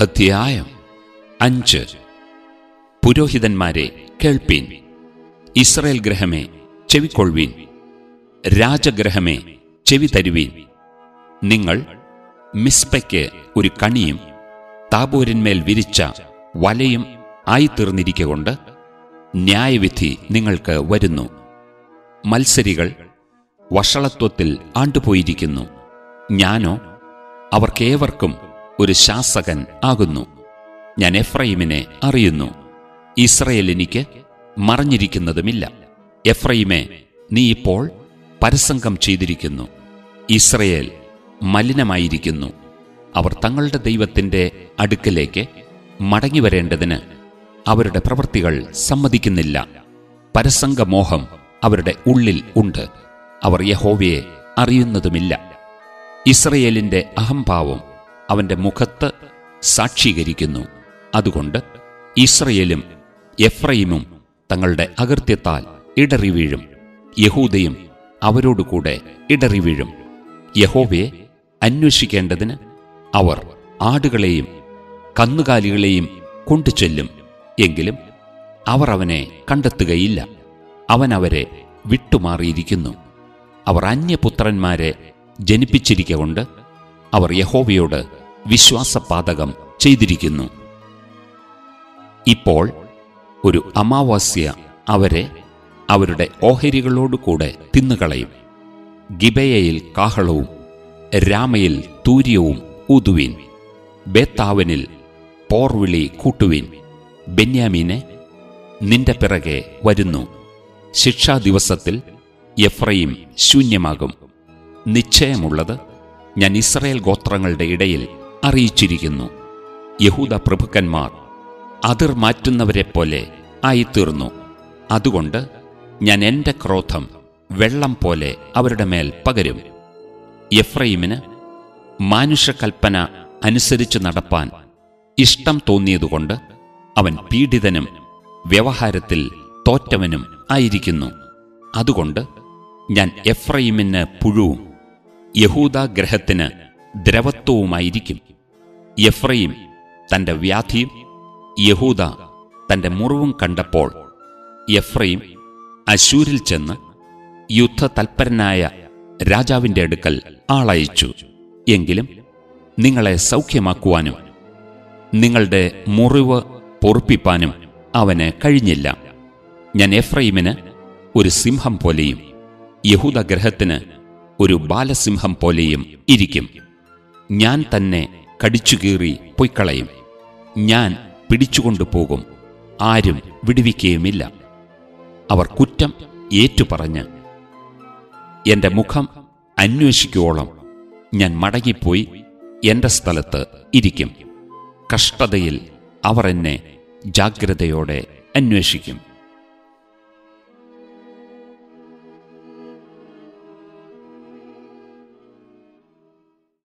അധ്യായം അഞ്ച് പുരോഹിതന്മാരെ കേൾപ്പീൻ ഇസ്രയേൽ ഗ്രഹമേ ചെവിക്കൊള്ളുവീൻ രാജഗ്രഹമേ ചെവി തരുവീൻ നിങ്ങൾ മിസ്പയ്ക്ക് ഒരു കണിയും താബോരിന്മേൽ വിരിച്ച വലയും ആയിത്തീർന്നിരിക്കൊണ്ട് ന്യായവിധി നിങ്ങൾക്ക് വരുന്നു മത്സരികൾ വഷളത്വത്തിൽ ആണ്ടുപോയിരിക്കുന്നു ഞാനോ അവർക്കേവർക്കും ഒരു ശാസകൻ ആകുന്നു ഞാൻ എഫ്രൈമിനെ അറിയുന്നു ഇസ്രയേൽ എനിക്ക് മറഞ്ഞിരിക്കുന്നതുമില്ല എഫ്രൈമെ നീ ഇപ്പോൾ പരസംഗം ചെയ്തിരിക്കുന്നു ഇസ്രയേൽ മലിനമായിരിക്കുന്നു അവർ തങ്ങളുടെ ദൈവത്തിന്റെ അടുക്കലേക്ക് മടങ്ങിവരേണ്ടതിന് അവരുടെ പ്രവൃത്തികൾ സമ്മതിക്കുന്നില്ല പരസംഗമോഹം അവരുടെ ഉള്ളിൽ ഉണ്ട് അവർ യഹോവയെ അറിയുന്നതുമില്ല ഇസ്രയേലിന്റെ അഹംഭാവം അവന്റെ മുഖത്ത് സാക്ഷീകരിക്കുന്നു അതുകൊണ്ട് ഇസ്രയേലും എഫ്രൈമും തങ്ങളുടെ അകൃത്യത്താൽ ഇടറി വീഴും യഹൂദയും അവരോടുകൂടെ ഇടറി വീഴും യഹോവയെ അന്വേഷിക്കേണ്ടതിന് അവർ ആടുകളെയും കന്നുകാലികളെയും കൊണ്ടുചെല്ലും എങ്കിലും അവർ അവനെ കണ്ടെത്തുകയില്ല അവൻ അവരെ വിട്ടുമാറിയിരിക്കുന്നു അവർ അന്യപുത്രന്മാരെ ജനിപ്പിച്ചിരിക്കൊണ്ട് അവർ യഹോവയോട് വിശ്വാസപാതകം ചെയ്തിരിക്കുന്നു ഇപ്പോൾ ഒരു അമാവാസ്യ അവരെ അവരുടെ ഓഹരികളോടുകൂടെ തിന്നുകളയും ഗിബയയിൽ കാഹളവും രാമയിൽ തൂര്യവും ഊതുവീൻ ബേത്താവനിൽ പോർവിളി കൂട്ടുവീൻ ബെന്യാമീനെ നിന്റെ പിറകെ വരുന്നു ശിക്ഷാദിവസത്തിൽ എഫ്രൈം ശൂന്യമാകും നിശ്ചയമുള്ളത് ഞാൻ ഇസ്രയേൽ ഗോത്രങ്ങളുടെ ഇടയിൽ അറിയിച്ചിരിക്കുന്നു യഹൂദ പ്രഭുക്കന്മാർ അതിർ മാറ്റുന്നവരെപ്പോലെ ആയിത്തീർന്നു അതുകൊണ്ട് ഞാൻ എന്റെ ക്രോധം വെള്ളം പോലെ അവരുടെ മേൽ പകരും എഫ്രൈമിന് മാനുഷകൽപ്പന അനുസരിച്ച് നടപ്പാൻ ഇഷ്ടം തോന്നിയതുകൊണ്ട് അവൻ പീഡിതനും വ്യവഹാരത്തിൽ തോറ്റവനും ആയിരിക്കുന്നു അതുകൊണ്ട് ഞാൻ എഫ്രൈമിന് പുഴുവും യഹൂദാഗ്രഹത്തിന് ദ്രവത്വവുമായിരിക്കും എഫ്രൈം തന്റെ വ്യാധിയും യഹൂദ തന്റെ മുറിവും കണ്ടപ്പോൾ എഫ്രൈം അശൂരിൽ ചെന്ന് യുദ്ധതൽപരനായ രാജാവിന്റെ അടുക്കൽ ആളയച്ചു എങ്കിലും നിങ്ങളെ സൗഖ്യമാക്കുവാനും നിങ്ങളുടെ മുറിവ് പൊറുപ്പിപ്പാനും അവന് കഴിഞ്ഞില്ല ഞാൻ എഫ്രൈമിന് ഒരു സിംഹം പോലെയും യഹൂദഗ്രഹത്തിന് ഒരു ബാലസിംഹം പോലെയും ഇരിക്കും ഞാൻ തന്നെ കടിച്ചുകീറി പൊയ്ക്കളയും ഞാൻ പിടിച്ചുകൊണ്ടുപോകും ആരും വിടുവിക്കുകയുമില്ല അവർ കുറ്റം ഏറ്റുപറഞ്ഞ് എന്റെ മുഖം അന്വേഷിക്കുവോളം ഞാൻ മടങ്ങിപ്പോയി എന്റെ സ്ഥലത്ത് ഇരിക്കും കഷ്ടതയിൽ അവർ എന്നെ ജാഗ്രതയോടെ അന്വേഷിക്കും